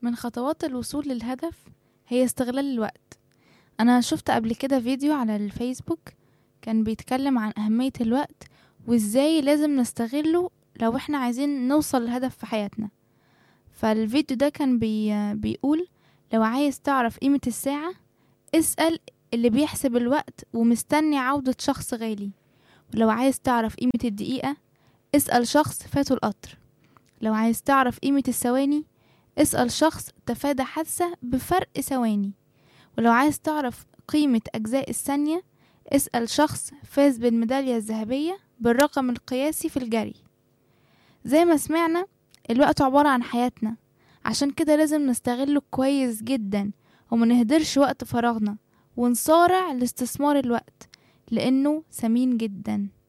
من خطوات الوصول للهدف هي استغلال الوقت انا شفت قبل كده فيديو على الفيسبوك كان بيتكلم عن اهمية الوقت وازاي لازم نستغله لو احنا عايزين نوصل لهدف في حياتنا فالفيديو ده كان بي بيقول لو عايز تعرف قيمة الساعة اسأل اللي بيحسب الوقت ومستني عودة شخص غالي ولو عايز تعرف قيمة الدقيقة اسأل شخص فاته القطر لو عايز تعرف قيمة الثواني اسأل شخص تفادى حادثة بفرق ثواني ولو عايز تعرف قيمة أجزاء الثانية اسأل شخص فاز بالميدالية الذهبية بالرقم القياسي في الجري زي ما سمعنا الوقت عبارة عن حياتنا عشان كده لازم نستغله كويس جدا وما نهدرش وقت فراغنا ونصارع لاستثمار الوقت لأنه ثمين جدا